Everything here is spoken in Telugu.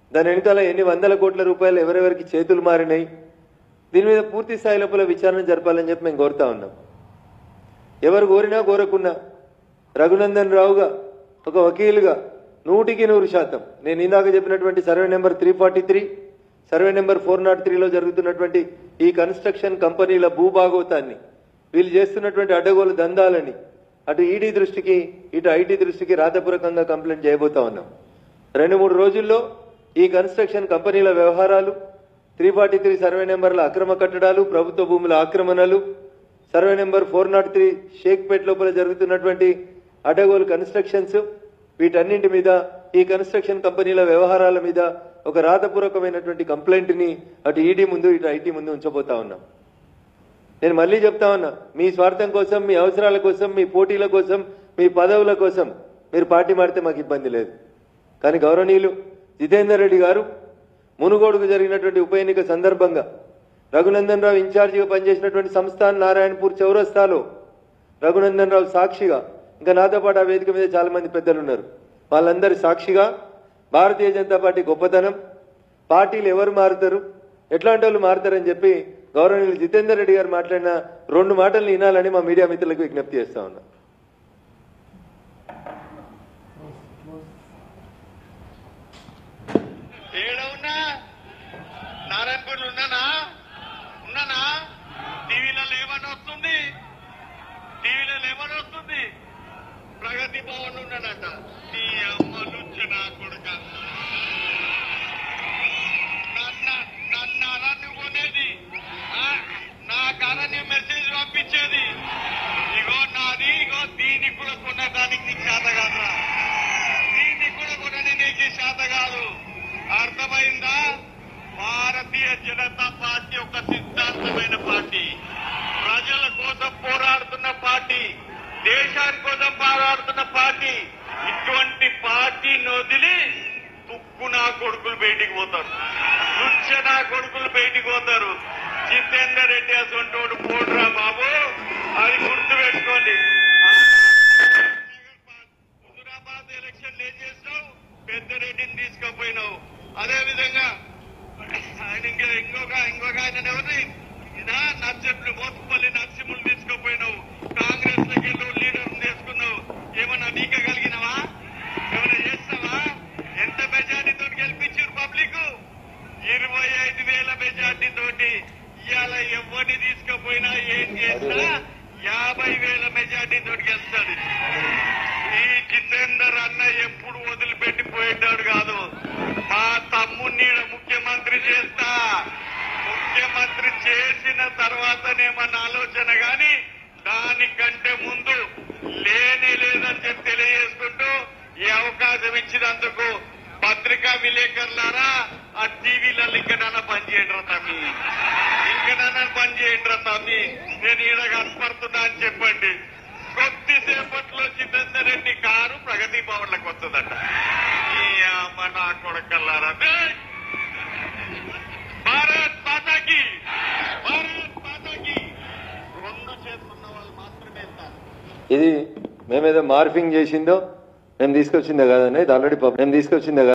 దాని వెనకాల ఎన్ని వందల కోట్ల రూపాయలు ఎవరెవరికి చేతులు మారినాయి దీని మీద పూర్తి స్థాయి లోపల విచారణ జరపాలని చెప్పి మేము కోరుతా ఉన్నాం ఎవరు కోరినా కోరకున్నా రఘునందన్ రావుగా ఒక వకీలుగా నూటికి నూరు శాతం నేను ఇందాక చెప్పినటువంటి survey number three forty three survey number four nought త్రీలో జరుగుతున్నటువంటి ఈ కన్స్ట్రక్షన్ కంపెనీల భూభాగవతాన్ని వీళ్ళు చేస్తున్నటువంటి అడ్డగోలు దందాలని అటు ఈడీ దృష్టికి ఇటు ఐటీ దృష్టికి రాతపూర్వకంగా కంప్లైంట్ చేయబోతా ఉన్నాం రెండు మూడు రోజుల్లో ఈ కన్స్ట్రక్షన్ కంపెనీల వ్యవహారాలు త్రీ ఫార్టీ త్రీ సర్వే నెంబర్ల అక్రమ కట్టడాలు ప్రభుత్వ భూముల ఆక్రమణలు survey number four nought three Shaikpet లోపల జరుగుతున్నటువంటి అడ్డగోలు కన్స్ట్రక్షన్స్ వీటన్నింటి మీద ఈ కన్స్ట్రక్షన్ కంపెనీల వ్యవహారాల మీద ఒక రాతపూర్వకమైనటువంటి కంప్లైంట్ ని అటు ఈడీ ముందు ఇటు ఐటీ ముందు ఉంచబోతా ఉన్నాం నేను మళ్ళీ చెప్తా ఉన్నా మీ స్వార్థం కోసం మీ అవసరాల కోసం మీ పోటీల కోసం మీ పదవుల కోసం మీరు పార్టీ మారితే మాకు ఇబ్బంది లేదు కానీ గౌరవనీయులు జితేందర్ రెడ్డి గారు మునుగోడుకు జరిగినటువంటి ఉప ఎన్నిక సందర్భంగా రఘునందన్ రావు ఇన్ఛార్జిగా పనిచేసినటువంటి సంస్థాన్ నారాయణపూర్ చౌరస్తాలో రఘునందన్ రావు సాక్షిగా ఇంకా నాతో పాటు ఆ వేదిక మీద చాలా మంది పెద్దలు ఉన్నారు వాళ్ళందరి సాక్షిగా భారతీయ జనతా పార్టీ గొప్పతనం పార్టీలు ఎవరు మారుతారు ఎట్లాంటి వాళ్ళు మారుతారని చెప్పి గౌరవనీయులు జితేందర్ రెడ్డి గారు మాట్లాడిన రెండు మాటలు వినాలని మా మీడియా మిత్రులకు విజ్ఞప్తి చేస్తా ఉన్నా ఏడ ఉన్నా నారాయణపూర్లు ఉన్నానా ఉన్నానా టీవీలో లేవని వస్తుంది టీవీలో లేవని వస్తుంది ప్రగతి భవన్ ఉన్నానట నీ అమ్మ లుచ్చ నా కొడుక నన్ను నన్ను అరణ్యం కొనేది ఆ, నా కారణి మెసేజ్ పంపించేది ఇగో నాది ఇగో దీనికి కూడా కొనడానికి నీకు చేత కాదురా దీన్ని కూడా కొనని నీకు చేత కాదు అర్థమైందా భారతీయ జనతా పార్టీ ఒక సిద్ధాంతమైన పార్టీ ప్రజల కోసం పోరాడుతున్న పార్టీ దేశాని కోసం పోరాడుతున్న పార్టీ ఇటువంటి పార్టీని వదిలి తుక్కు నా కొడుకులు బయటికి పోతారు లుచ్చ నా కొడుకులు బయటికి పోతారు జితేందర్ రెడ్డి అసంటోడు పోడురా బాబు అది గుర్తు పెట్టుకోండి హుజురాబాద్ ఎలక్షన్ ఏం చేసినావు పెద్దరెడ్డిని తీసుకుపోయినావు అదే విధంగా ఆయన ఇంకా ఇంకొక ఇంకొక ఆయన ఎవరిని ఇదా నర్సింహులు మోసపల్లి నరసింహులు తీసుకుపోయినావు కాంగ్రెస్ లోకి వెళ్ళి లీడర్ తీసుకున్నావు ఏమన్నా నీకగలిగినవా ఏమైనా చేస్తావా ఎంత మెజార్టీతో గెలిపించారు పబ్లిక్ ఇరవై ఐదు వేల మెజార్టీ తోటి ఇవాళ ఎవరిని తీసుకుపోయినా ఏం చేసినా యాభై వేల మెజార్టీ తోటి గెలుస్తాడు ఈ జితేందర్ అన్న ఎప్పుడు వదిలిపెట్టిపోయేటాడు కాదు మా తమ్ముడిని ఈడ ముఖ్యమంత్రి చేస్తా ముఖ్యమంత్రి చేసిన తర్వాతనే మన ఆలోచన గాని దానికంటే ముందు లేనే లేదని చెప్పి తెలియజేసుకుంటూ ఈ అవకాశం ఇచ్చినందుకు పత్రికా విలేకరులారా ఆ టీవీలలో ఇంకనన్నా పనిచేయండి రా తమ్మి ఇంకనన్నా పనిచేయండి రా తమ్మి నేను ఈడ కనపడుతున్నా అని చెప్పండి కొద్దిసేపట్లో జితేందర్ రెడ్డి కారు ప్రగతి భవన్లకు వస్తుందట ఈ అమ్మ నా కొడకల్లారా ఏయ్! భారత్ మాతాకి భారత్ మాతాకి రెండు చేతులున్న వాళ్ళు మాత్రమే వెళ్తారు ఇది మేమేదో మార్ఫింగ్ చేసిందో మేము తీసుకొచ్చిందే కాదనే ఇది ఆల్రెడీ మేము తీసుకొచ్చిందే కాదు